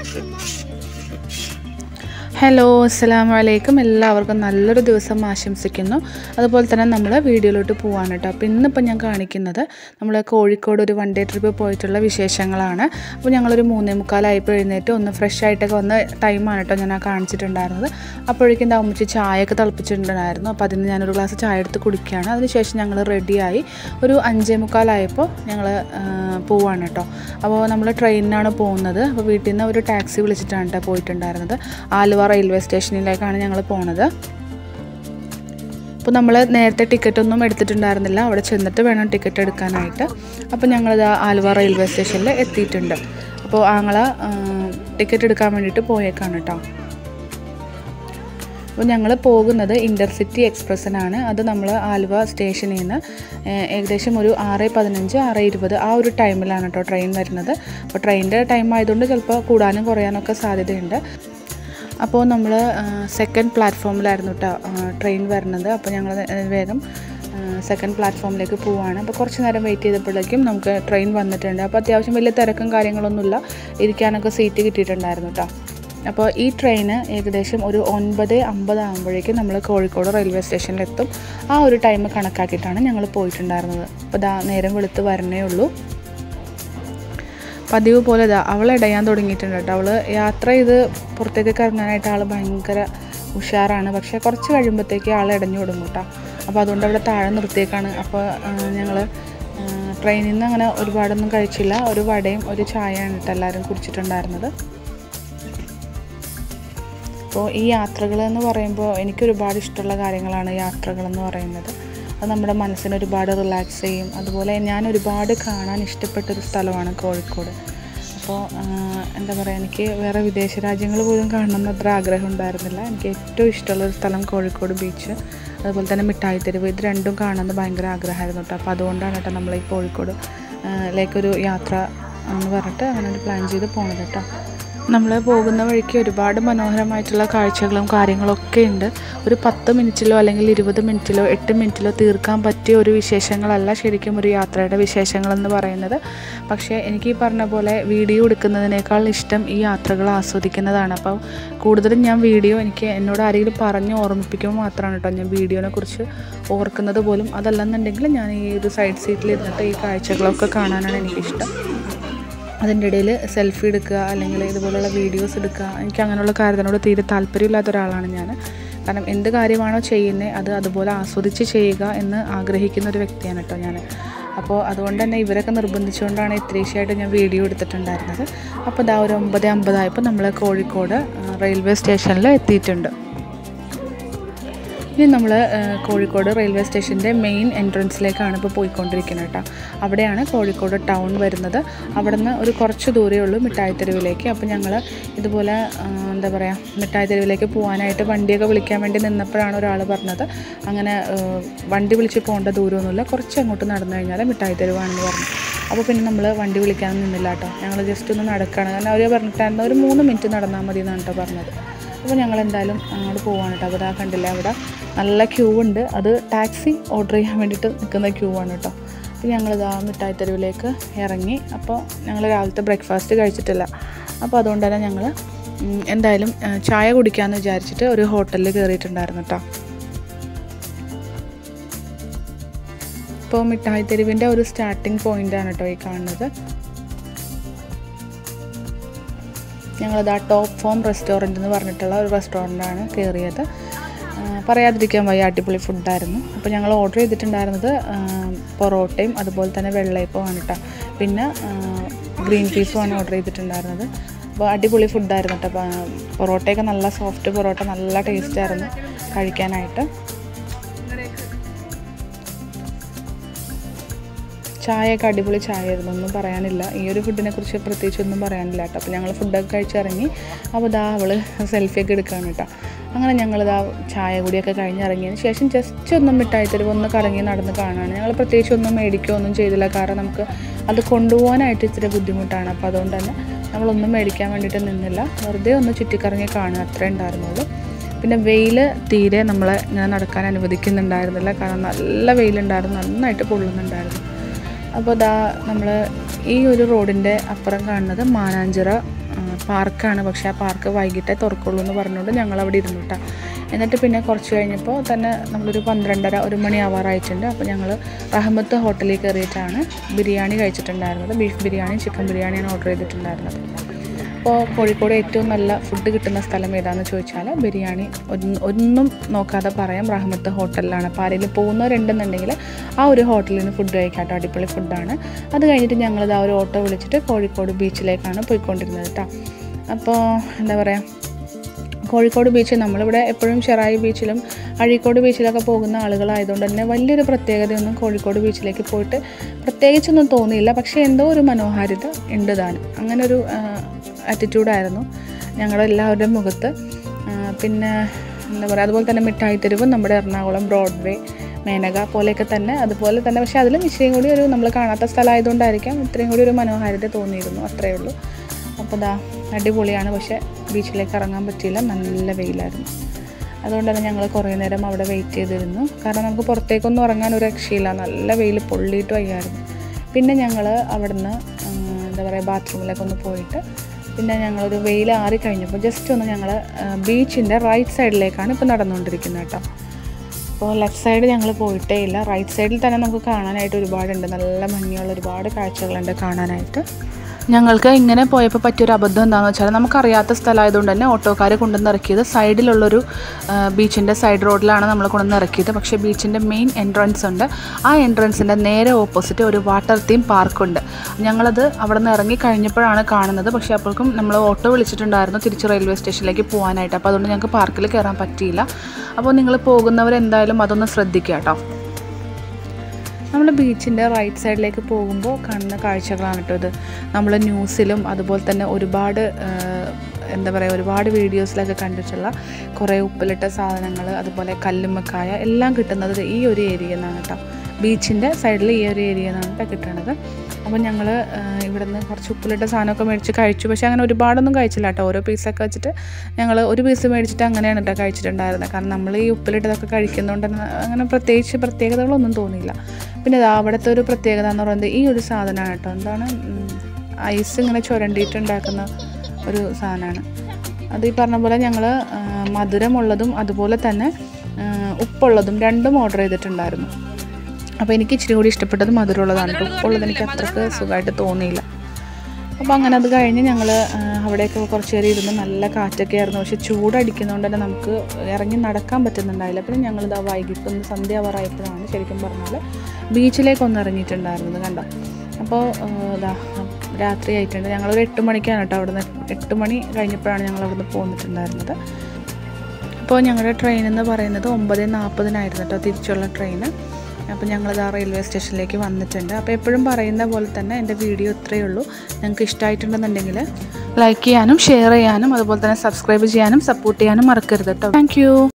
hello അസ്സാം വലൈക്കും എല്ലാവർക്കും നല്ലൊരു ദിവസം ആശംസിക്കുന്നു അതുപോലെ തന്നെ നമ്മൾ വീഡിയോയിലോട്ട് പോവാണ് കേട്ടോ അപ്പോൾ ഇന്നിപ്പോൾ ഞാൻ കാണിക്കുന്നത് നമ്മൾ കോഴിക്കോട് ഒരു വൺ ഡേ ട്രിപ്പ് പോയിട്ടുള്ള വിശേഷങ്ങളാണ് അപ്പോൾ ഞങ്ങളൊരു മൂന്നേ മുക്കാലായപ്പോൾ എഴുന്നേറ്റ് ഒന്ന് ഫ്രഷ് ആയിട്ടൊക്കെ വന്ന ടൈമാണ് കേട്ടോ ഞാൻ ആ കാണിച്ചിട്ടുണ്ടായിരുന്നത് അപ്പോഴേക്കും എന്താ ഉമ്മച്ചി ചായയൊക്കെ തിളപ്പിച്ചിട്ടുണ്ടായിരുന്നു അപ്പോൾ അതിന് ഞാനൊരു ഗ്ലാസ് ചായ എടുത്ത് കുടിക്കുകയാണ് അതിനുശേഷം ഞങ്ങൾ റെഡിയായി ഒരു അഞ്ചേ മുക്കാലായപ്പോൾ ഞങ്ങൾ പോവാണ് കേട്ടോ അപ്പോൾ നമ്മൾ ട്രെയിനിനാണ് പോകുന്നത് അപ്പോൾ വീട്ടിൽ നിന്ന് ഒരു ടാക്സി വിളിച്ചിട്ടാണ് കേട്ടോ പോയിട്ടുണ്ടായിരുന്നത് ആലുവ റെയിൽവേ സ്റ്റേഷനിലേക്കാണ് ഞങ്ങൾ പോണത് അപ്പോൾ നമ്മൾ നേരത്തെ ടിക്കറ്റ് ഒന്നും എടുത്തിട്ടുണ്ടായിരുന്നില്ല അവിടെ ചെന്നിട്ട് വേണം ടിക്കറ്റ് എടുക്കാനായിട്ട് അപ്പോൾ ഞങ്ങളിത് ആലുവ റെയിൽവേ സ്റ്റേഷനിൽ എത്തിയിട്ടുണ്ട് അപ്പോൾ ആങ്ങള ടിക്കറ്റ് എടുക്കാൻ വേണ്ടിയിട്ട് പോയേക്കാണ് കേട്ടോ അപ്പോൾ ഞങ്ങൾ പോകുന്നത് ഇൻ്റർസിറ്റി എക്സ്പ്രസ്സിനാണ് അത് നമ്മൾ ആലുവ സ്റ്റേഷനിൽ നിന്ന് ഏഹ്, ഏകദേശം ഒരു ആറ് പതിനഞ്ച് ആറ് ഇരുപത് ആ ഒരു ടൈമിലാണ് കേട്ടോ ട്രെയിൻ വരുന്നത് അപ്പോൾ ട്രെയിനിൻ്റെ ടൈം ആയതുകൊണ്ട് ചിലപ്പോൾ കൂടാനും കുറയാനൊക്കെ സാധ്യതയുണ്ട് അപ്പോൾ നമ്മൾ സെക്കൻഡ് പ്ലാറ്റ്ഫോമിലായിരുന്നു കേട്ടോ ട്രെയിൻ വരുന്നത് അപ്പോൾ ഞങ്ങൾ വേഗം സെക്കൻഡ് പ്ലാറ്റ്ഫോമിലേക്ക് പോവുകയാണ് അപ്പോൾ കുറച്ച് നേരം വെയിറ്റ് ചെയ്തപ്പോഴേക്കും നമുക്ക് ട്രെയിൻ വന്നിട്ടുണ്ട് അപ്പോൾ അത്യാവശ്യം വലിയ തിരക്കും കാര്യങ്ങളൊന്നുമില്ല ഇരിക്കാനൊക്കെ സീറ്റ് കിട്ടിയിട്ടുണ്ടായിരുന്നു കേട്ടോ അപ്പോൾ ഈ ട്രെയിന് ഏകദേശം ഒരു ഒൻപത് അമ്പത് ആകുമ്പോഴേക്കും നമ്മൾ കോഴിക്കോട് റെയിൽവേ സ്റ്റേഷനിലെത്തും ആ ഒരു ടൈം കണക്കാക്കിയിട്ടാണ് ഞങ്ങൾ പോയിട്ടുണ്ടായിരുന്നത് അപ്പോൾ ദാ നേരം വെളുത്ത് വരണേ ഉള്ളൂ പതിവ് പോലെ ഇതാ അവൾ ഇടയാൻ തുടങ്ങിയിട്ടുണ്ട് കേട്ടോ അവൾ യാത്ര ചെയ്ത് പുറത്തേക്കൊക്കെ ഇറങ്ങാനായിട്ട് ആൾ ഭയങ്കര ഉഷാറാണ് പക്ഷേ കുറച്ച് കഴിയുമ്പോഴത്തേക്ക് ആൾ ഇടഞ്ഞു തുടങ്ങും കേട്ടോ അപ്പോൾ അതുകൊണ്ട് അവിടെ താഴെ നിർത്തിയേക്കാണ് അപ്പോൾ ഞങ്ങൾ ട്രെയിനിൽ നിന്ന് അങ്ങനെ ഒരുപാടൊന്നും കഴിച്ചില്ല ഒരു വടയും ഒരു ചായയാണ് കേട്ടോ എല്ലാവരും കുടിച്ചിട്ടുണ്ടായിരുന്നത് അപ്പോൾ ഈ യാത്രകൾ എന്ന് പറയുമ്പോൾ എനിക്ക് ഒരുപാട് ഇഷ്ടമുള്ള കാര്യങ്ങളാണ് യാത്രകളെന്ന് പറയുന്നത് അത് നമ്മുടെ മനസ്സിന് ഒരുപാട് റിലാക്സ് ചെയ്യും അതുപോലെ ഞാൻ ഒരുപാട് കാണാൻ ഇഷ്ടപ്പെട്ടൊരു സ്ഥലമാണ് കോഴിക്കോട് അപ്പോൾ എന്താ പറയുക എനിക്ക് വേറെ വിദേശ രാജ്യങ്ങൾ പോലും കാണണമെന്ന് അത്ര ആഗ്രഹം ഉണ്ടായിരുന്നില്ല എനിക്ക് ഏറ്റവും ഇഷ്ടമുള്ളൊരു സ്ഥലം കോഴിക്കോട് ബീച്ച് അതുപോലെ തന്നെ മിഠായി തെരുവ് ഇത് രണ്ടും കാണുന്നത് ഭയങ്കര ആഗ്രഹമായിരുന്നു കേട്ടോ അപ്പോൾ അതുകൊണ്ടാണ് കേട്ടോ നമ്മൾ ഈ കോഴിക്കോട് ആ, ലേക്കൊരു യാത്ര എന്ന് പറഞ്ഞിട്ട് അങ്ങനെ ഒരു പ്ലാൻ ചെയ്ത് പോണത് കേട്ടോ നമ്മൾ പോകുന്ന വഴിക്ക് ഒരുപാട് മനോഹരമായിട്ടുള്ള കാഴ്ചകളും കാര്യങ്ങളൊക്കെ ഉണ്ട് ഒരു പത്ത് മിനിറ്റിലോ അല്ലെങ്കിൽ ഇരുപത് മിനിറ്റിലോ എട്ട് മിനിറ്റിലോ തീർക്കാൻ പറ്റിയ ഒരു വിശേഷങ്ങളല്ല ശരിക്കും ഒരു യാത്രയുടെ വിശേഷങ്ങളെന്ന് പറയുന്നത് പക്ഷേ എനിക്ക് ഈ പറഞ്ഞ പോലെ വീഡിയോ എടുക്കുന്നതിനേക്കാൾ ഇഷ്ടം ഈ യാത്രകൾ ആസ്വദിക്കുന്നതാണ് അപ്പോൾ കൂടുതലും ഞാൻ വീഡിയോ എനിക്ക് എന്നോട് ആരെങ്കിലും പറഞ്ഞ് ഓർമ്മിപ്പിക്കുമ്പോൾ മാത്രമാണ് കേട്ടോ ഞാൻ വീഡിയോനെ കുറിച്ച് ഓർക്കുന്നത് പോലും അതല്ലെന്നുണ്ടെങ്കിൽ ഞാൻ ഈ ഒരു സൈഡ് സീറ്റിൽ ഇരുന്നിട്ട് ഈ കാഴ്ചകളൊക്കെ കാണാനാണ് എനിക്കിഷ്ടം അതിൻ്റെ ഇടയിൽ സെൽഫി എടുക്കുക അല്ലെങ്കിൽ ഇതുപോലുള്ള വീഡിയോസ് എടുക്കുക എനിക്ക് അങ്ങനെയുള്ള കാര്യത്തിനോട് തീരെ താല്പര്യമില്ലാത്ത ഒരാളാണ് ഞാൻ കാരണം എന്ത് കാര്യമാണോ ചെയ്യുന്നത് അത് അതുപോലെ ആസ്വദിച്ച് ചെയ്യുക എന്ന് ആഗ്രഹിക്കുന്ന ഒരു വ്യക്തിയാണ് കേട്ടോ ഞാൻ അപ്പോൾ അതുകൊണ്ട് തന്നെ ഇവരൊക്കെ നിർബന്ധിച്ചുകൊണ്ടാണ് ഇത്രേശ്യായിട്ട് ഞാൻ വീഡിയോ എടുത്തിട്ടുണ്ടായിരുന്നത് അപ്പോൾ ഇതാ ഒരു ഒമ്പത് അമ്പതായപ്പോൾ നമ്മൾ കോഴിക്കോട് ആ, റെയിൽവേ സ്റ്റേഷനിൽ എത്തിയിട്ടുണ്ട് ഇനി നമ്മൾ കോഴിക്കോട് റെയിൽവേ സ്റ്റേഷൻ്റെ മെയിൻ എൻട്രൻസിലേക്കാണ് ഇപ്പോൾ പോയിക്കൊണ്ടിരിക്കുന്നത് കേട്ടോ അവിടെയാണ് കോഴിക്കോട് ടൗൺ വരുന്നത് അവിടെ നിന്ന് ഒരു കുറച്ച് ദൂരമേ ഉള്ളൂ മിഠായി തെരുവിലേക്ക് അപ്പോൾ ഞങ്ങൾ ഇതുപോലെ ആ, എന്താ പറയുക മിഠായി തെരുവിലേക്ക് പോകാനായിട്ട് വണ്ടിയൊക്കെ വിളിക്കാൻ വേണ്ടി നിന്നപ്പോഴാണ് ഒരാൾ പറഞ്ഞത് അങ്ങനെ ആ, വണ്ടി വിളിച്ച് പോകേണ്ട ദൂരമൊന്നുമില്ല കുറച്ച് അങ്ങോട്ട് നടന്നു കഴിഞ്ഞാൽ മിഠായി തെരുവാണെന്ന് പറഞ്ഞു അപ്പോൾ പിന്നെ നമ്മൾ വണ്ടി വിളിക്കാൻ നിന്നില്ല കേട്ടോ ഞങ്ങൾ ജസ്റ്റ് ഒന്ന് നടക്കുകയാണ് കാരണം അവർ പറഞ്ഞിട്ടായിരുന്നു ഒരു മൂന്ന് മിനിറ്റ് നടന്നാൽ മതി എന്നാണ് കേട്ടോ പറഞ്ഞത് അപ്പോൾ ഞങ്ങൾ എന്തായാലും അങ്ങോട്ട് പോവാണ് കേട്ടോ അവിടെ കണ്ടില്ല അവിടെ നല്ല ക്യൂ ഉണ്ട് അത് ടാക്സി ഓർഡർ ചെയ്യാൻ വേണ്ടിയിട്ട് നിൽക്കുന്ന ക്യൂ ആണ് കേട്ടോ അപ്പോൾ ഞങ്ങളിതാ മിഠായി തെരുവിലേക്ക് ഇറങ്ങി അപ്പോൾ ഞങ്ങൾ രാവിലത്തെ ബ്രേക്ക്ഫാസ്റ്റ് കഴിച്ചിട്ടില്ല അപ്പോൾ അതുകൊണ്ട് തന്നെ ഞങ്ങൾ ഉം, എന്തായാലും ആ, ചായ കുടിക്കാമെന്ന് വിചാരിച്ചിട്ട് ഒരു ഹോട്ടലിൽ കയറിയിട്ടുണ്ടായിരുന്നു കേട്ടോ ഇപ്പോൾ മിഠായി തെരുവിൻ്റെ ഒരു സ്റ്റാർട്ടിങ് പോയിൻ്റാണ് കേട്ടോ ഈ കാണുന്നത് ഞങ്ങളിത് ആ ടോപ്പ് ഫോം റെസ്റ്റോറൻറ്റ് എന്ന് പറഞ്ഞിട്ടുള്ള ഒരു റെസ്റ്റോറൻറ്റാണ് കയറിയത് ആ, പറയാതിരിക്കാൻ വയ്യ അടിപൊളി ഫുഡായിരുന്നു അപ്പോൾ ഞങ്ങൾ ഓർഡർ ചെയ്തിട്ടുണ്ടായിരുന്നത് ആ, പൊറോട്ടയും അതുപോലെ തന്നെ വെള്ളയപ്പമാണ് കേട്ടോ പിന്നെ ആ, ഗ്രീൻ പീസുമാണ് ഓർഡർ ചെയ്തിട്ടുണ്ടായിരുന്നത് അപ്പോൾ അടിപൊളി ഫുഡായിരുന്നു കേട്ടോ അപ്പോൾ പൊറോട്ടയൊക്കെ നല്ല സോഫ്റ്റ് പൊറോട്ട നല്ല ടേസ്റ്റായിരുന്നു കഴിക്കാനായിട്ട് ചായയൊക്കെ അടിപൊളി ചായയായിരുന്നു ഒന്നും പറയാനില്ല ഈ ഒരു ഫുഡിനെ കുറിച്ച് പ്രത്യേകിച്ച് ഒന്നും പറയാനില്ല കേട്ടോ അപ്പോൾ ഞങ്ങൾ ഫുഡൊക്കെ കഴിച്ചിറങ്ങി അപ്പോൾ ദാ അവൾ സെൽഫിയൊക്കെ എടുക്കുകയാണ് കേട്ടോ അങ്ങനെ ഞങ്ങളിതാ ചായ കൂടിയൊക്കെ കഴിഞ്ഞിറങ്ങിയതിന് ശേഷം ജസ്റ്റ് ഒന്ന് മിഠായി തെരുവ് ഒന്ന് കറങ്ങി നടന്ന് കാണുകയാണ് ഞങ്ങൾ പ്രത്യേകിച്ച് ഒന്നും മേടിക്കുകയോ ഒന്നും ചെയ്തില്ല കാരണം നമുക്ക് അത് കൊണ്ടുപോകാനായിട്ട് ഇച്ചിരി ബുദ്ധിമുട്ടാണ് അപ്പോൾ അതുകൊണ്ട് തന്നെ നമ്മളൊന്നും മേടിക്കാൻ വേണ്ടിയിട്ട് നിന്നില്ല വെറുതെ ഒന്ന് ചുറ്റിക്കറങ്ങി കാണുക അത്രേ ഉണ്ടായിരുന്നുള്ളൂ പിന്നെ വെയിൽ തീരെ നമ്മളെ ഇങ്ങനെ നടക്കാൻ അനുവദിക്കുന്നുണ്ടായിരുന്നില്ല കാരണം നല്ല വെയിലുണ്ടായിരുന്നു നന്നായിട്ട് പൊള്ളുന്നുണ്ടായിരുന്നു അപ്പോൾ ദാ നമ്മൾ ഈ ഒരു റോഡിൻ്റെ അപ്പുറം കാണുന്നത് മാനാഞ്ചിറ ആ, പാർക്കാണ് പക്ഷേ ആ പാർക്ക് വൈകിട്ടേ തുറക്കുള്ളൂ എന്ന് പറഞ്ഞുകൊണ്ട് ഞങ്ങൾ അവിടെ ഇരുന്നു കേട്ടോ എന്നിട്ട് പിന്നെ കുറച്ച് കഴിഞ്ഞപ്പോൾ തന്നെ നമ്മളൊരു പന്ത്രണ്ടര ഒരു മണി ആവാറായിട്ടുണ്ട് അപ്പോൾ ഞങ്ങൾ റഹമത്ത് ഹോട്ടലിൽ കയറിയിട്ടാണ് ബിരിയാണി കഴിച്ചിട്ടുണ്ടായിരുന്നത് ബീഫ് ബിരിയാണി ചിക്കൻ ബിരിയാണിയാണ് ഓർഡർ ചെയ്തിട്ടുണ്ടായിരുന്നത് അപ്പോൾ കോഴിക്കോട് ഏറ്റവും നല്ല ഫുഡ് കിട്ടുന്ന സ്ഥലം ഏതാണെന്ന് ചോദിച്ചാൽ ബിരിയാണി ഒന്ന് ഒന്നും നോക്കാതെ പറയാം റഹ്മത്ത് ഹോട്ടലിലാണ് അപ്പോൾ ആരെങ്കിലും പോകുന്നവരുണ്ടെന്നുണ്ടെങ്കിൽ ആ ഒരു ഹോട്ടലിൽ നിന്ന് ഫുഡ് കഴിക്കാട്ടോ അടിപൊളി ഫുഡാണ് അത് കഴിഞ്ഞിട്ട് ഞങ്ങളിത് ആ ഒരു ഓട്ടോ വിളിച്ചിട്ട് കോഴിക്കോട് ബീച്ചിലേക്കാണ് പോയിക്കൊണ്ടിരുന്നത് കേട്ടോ അപ്പോൾ എന്താ പറയുക കോഴിക്കോട് ബീച്ച് നമ്മളിവിടെ എപ്പോഴും ചെറായി ബീച്ചിലും അഴീക്കോട് ബീച്ചിലൊക്കെ പോകുന്ന ആളുകളായതുകൊണ്ട് തന്നെ വലിയൊരു പ്രത്യേകതയൊന്നും കോഴിക്കോട് ബീച്ചിലേക്ക് പോയിട്ട് പ്രത്യേകിച്ചൊന്നും തോന്നിയില്ല പക്ഷേ എന്തോ ഒരു മനോഹാരിത ഉണ്ട് താനും അങ്ങനെ ഒരു ആറ്റിറ്റ്യൂഡായിരുന്നു ഞങ്ങളുടെ എല്ലാവരുടെയും മുഖത്ത് ആ, പിന്നെ എന്താ പറയുക അതുപോലെ തന്നെ മിഠായി തെരുവ് നമ്മുടെ എറണാകുളം ബ്രോഡ്വേ മേനക പോലെയൊക്കെ തന്നെ അതുപോലെ തന്നെ പക്ഷേ അതിലും ഇച്ചിരിയും കൂടി ഒരു നമ്മൾ കാണാത്ത സ്ഥലമായതുകൊണ്ടായിരിക്കാം ഇത്രയും കൂടി ഒരു മനോഹാരിത തോന്നിയിരുന്നു അത്രയേ ഉള്ളൂ അപ്പോൾ ദാ അടിപൊളിയാണ് പക്ഷേ ബീച്ചിലേക്ക് ഇറങ്ങാൻ പറ്റിയില്ല നല്ല വെയിലായിരുന്നു അതുകൊണ്ട് തന്നെ ഞങ്ങൾ കുറേ നേരം അവിടെ വെയിറ്റ് ചെയ്തിരുന്നു കാരണം നമുക്ക് പുറത്തേക്കൊന്നും ഇറങ്ങാൻ ഒരു രക്ഷയില്ല നല്ല വെയിൽ പൊള്ളിയിട്ട് വയ്യായിരുന്നു പിന്നെ ഞങ്ങൾ അവിടുന്ന് ആ, എന്താ പറയുക ബാത്റൂമിലൊക്കെ ഒന്ന് പോയിട്ട് പിന്നെ ഞങ്ങളൊരു വെയിൽ ആറി കഴിഞ്ഞപ്പോൾ ജസ്റ്റ് ഒന്ന് ഞങ്ങൾ ബീച്ചിൻ്റെ റൈറ്റ് സൈഡിലേക്കാണ് ഇപ്പോൾ നടന്നുകൊണ്ടിരിക്കുന്നത് കേട്ടോ അപ്പോൾ ലെഫ്റ്റ് സൈഡ് ഞങ്ങൾ പോയിട്ടേ ഇല്ല റൈറ്റ് സൈഡിൽ തന്നെ നമുക്ക് കാണാനായിട്ട് ഒരുപാടുണ്ട് നല്ല ഭംഗിയുള്ള ഒരുപാട് കാഴ്ചകളുണ്ട് കാണാനായിട്ട് ഞങ്ങൾക്ക് ഇങ്ങനെ പോയപ്പോൾ പറ്റിയൊരു അബദ്ധം എന്താണെന്ന് വെച്ചാൽ നമുക്കറിയാത്ത സ്ഥലമായതുകൊണ്ട് തന്നെ ഓട്ടോക്കാർ കൊണ്ടുവന്ന് ഇറക്കിയത് സൈഡിലുള്ളൊരു ബീച്ചിൻ്റെ സൈഡ് റോഡിലാണ് നമ്മൾ കൊണ്ടുവന്ന് ഇറക്കിയത് പക്ഷേ ബീച്ചിൻ്റെ മെയിൻ എൻട്രൻസ് ഉണ്ട് ആ എൻട്രൻസിൻ്റെ നേരെ ഓപ്പോസിറ്റ് ഒരു വാട്ടർ തീം പാർക്കുണ്ട് ഞങ്ങളത് അവിടെ നിന്ന് ഇറങ്ങി കഴിഞ്ഞപ്പോഴാണ് കാണുന്നത് പക്ഷേ അപ്പോഴേക്കും നമ്മൾ ഓട്ടോ വിളിച്ചിട്ടുണ്ടായിരുന്നു തിരിച്ച് റെയിൽവേ സ്റ്റേഷനിലേക്ക് പോകാനായിട്ട് അപ്പോൾ അതുകൊണ്ട് ഞങ്ങൾക്ക് പാർക്കിൽ കയറാൻ പറ്റിയില്ല അപ്പോൾ നിങ്ങൾ പോകുന്നവർ എന്തായാലും അതൊന്ന് ശ്രദ്ധിക്കുക കേട്ടോ നമ്മൾ ബീച്ചിൻ്റെ റൈറ്റ് സൈഡിലേക്ക് പോകുമ്പോൾ കാണുന്ന കാഴ്ചകളാണ് കേട്ടോ ഇത് നമ്മൾ ന്യൂസിലും അതുപോലെ തന്നെ ഒരുപാട് ആ, എന്താ പറയുക ഒരുപാട് വീഡിയോസിലൊക്കെ കണ്ടിട്ടുള്ള കുറേ ഉപ്പിലിട്ട സാധനങ്ങൾ അതുപോലെ കല്ലുമ്മക്കായ എല്ലാം കിട്ടുന്നത് ഈ ഒരു ഏരിയയിൽ നിന്നാണ് കേട്ടോ ബീച്ചിൻ്റെ സൈഡിൽ ഈ ഒരു ഏരിയയിൽ നിന്നാണ് കേട്ടോ കിട്ടുന്നത് അപ്പോൾ ഞങ്ങൾ ഇവിടെ നിന്ന് കുറച്ച് ഉപ്പിലിട്ട സാധനമൊക്കെ മേടിച്ച് കഴിച്ചു പക്ഷേ അങ്ങനെ ഒരുപാടൊന്നും കഴിച്ചില്ല കേട്ടോ ഓരോ പീസൊക്കെ വെച്ചിട്ട് ഞങ്ങൾ ഒരു പീസ് മേടിച്ചിട്ട് അങ്ങനെയാണ് കേട്ടോ കഴിച്ചിട്ടുണ്ടായിരുന്നത് കാരണം നമ്മൾ ഈ ഉപ്പിലിട്ടതൊക്കെ കഴിക്കുന്നതുകൊണ്ട് തന്നെ അങ്ങനെ പ്രത്യേകിച്ച് പ്രത്യേകതകളൊന്നും തോന്നിയില്ല പിന്നെ ദാ അവിടുത്തെ ഒരു പ്രത്യേകത എന്ന് പറയുന്നത് ഈ ഒരു സാധനമാണ് കേട്ടോ എന്താണ് ഉം, ഐസ് ഇങ്ങനെ ചുരണ്ടിയിട്ടുണ്ടാക്കുന്ന ഒരു സാധനമാണ് അത് ഈ പറഞ്ഞ പോലെ ഞങ്ങൾ മധുരമുള്ളതും അതുപോലെ തന്നെ ആ, ഉപ്പുള്ളതും രണ്ടും ഓർഡർ ചെയ്തിട്ടുണ്ടായിരുന്നു അപ്പോൾ എനിക്ക് ഇച്ചിരി കൂടി ഇഷ്ടപ്പെട്ടത് മധുരമുള്ളതാണ് കേട്ടോ ഉപ്പുള്ളത് എനിക്ക് അത്രക്ക് സുഖമായിട്ട് തോന്നിയില്ല അപ്പോൾ അങ്ങനെ അത് കഴിഞ്ഞ് ഞങ്ങൾ അവിടെയൊക്കെ കുറച്ച് നേരം ഇരുന്ന് നല്ല കാറ്റൊക്കെ ആയിരുന്നു പക്ഷേ ചൂടടിക്കുന്നതുകൊണ്ട് തന്നെ നമുക്ക് ഇറങ്ങി നടക്കാൻ പറ്റുന്നുണ്ടായില്ല പിന്നെ ഞങ്ങളിത് വൈകിട്ട് ഒന്ന് സന്ധ്യ ആവാറായപ്പോഴാണ് ശരിക്കും പറഞ്ഞാൽ ബീച്ചിലേക്കൊന്ന് ഇറങ്ങിയിട്ടുണ്ടായിരുന്നത് കണ്ടോ അപ്പോൾ ഇതാ രാത്രി ആയിട്ടുണ്ട് ഞങ്ങളൊരു എട്ട് മണിക്കാണ് കേട്ടോ അവിടുന്ന് എട്ട് മണി കഴിഞ്ഞപ്പോഴാണ് ഞങ്ങൾ അവിടുന്ന് പോന്നിട്ടുണ്ടായിരുന്നത് അപ്പോൾ ഞങ്ങളുടെ ട്രെയിൻ എന്ന് പറയുന്നത് ഒമ്പത് നാൽപ്പതിനായിരുന്നു കേട്ടോ തിരിച്ചുള്ള ട്രെയിൻ അപ്പോൾ ഞങ്ങളിത് ആ റെയിൽവേ സ്റ്റേഷനിലേക്ക് വന്നിട്ടുണ്ട് അപ്പോൾ എപ്പോഴും പറയുന്ന പോലെ തന്നെ എൻ്റെ വീഡിയോ ഇത്രയേ ഉള്ളൂ നിങ്ങൾക്ക് ഇഷ്ടമായിട്ടുണ്ടെന്നുണ്ടെങ്കിൽ ലൈക്ക് ചെയ്യാനും ഷെയർ ചെയ്യാനും അതുപോലെ തന്നെ സബ്സ്ക്രൈബ് ചെയ്യാനും സപ്പോർട്ട് ചെയ്യാനും മറക്കരുത് കേട്ടോ താങ്ക്